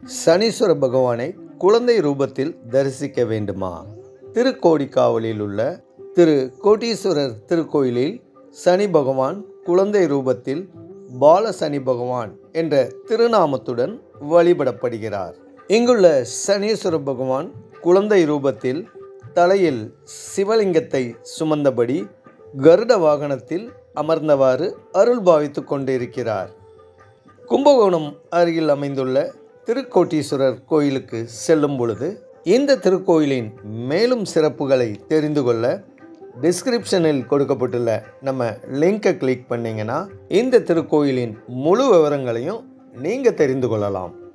சனீஸ்வர பகவானை குழந்தை ரூபத்தில் தரிசிக்க வேண்டுமா திருக்கோடிக்காவலில் உள்ள திரு கோட்டீஸ்வரர் திருக்கோயிலில் சனி பகவான் குழந்தை ரூபத்தில் பால சனி பகவான் என்ற திருநாமத்துடன் வழிபடப்படுகிறார் இங்குள்ள சனீஸ்வர பகவான் குழந்தை ரூபத்தில் தலையில் சிவலிங்கத்தை சுமந்தபடி கருட வாகனத்தில் அமர்ந்தவாறு அருள் பாவித்து கொண்டிருக்கிறார் கும்பகோணம் அருகில் அமைந்துள்ள திருக்கோட்டீஸ்வரர் கோயிலுக்கு செல்லும் பொழுது இந்த திருக்கோயிலின் மேலும் சிறப்புகளை தெரிந்து கொள்ள டிஸ்கிரிப்ஷனில் கொடுக்கப்பட்டுள்ள நம்ம லிங்கை கிளிக் பண்ணிங்கன்னா இந்த திருக்கோயிலின் முழு விவரங்களையும் நீங்கள் தெரிந்து கொள்ளலாம்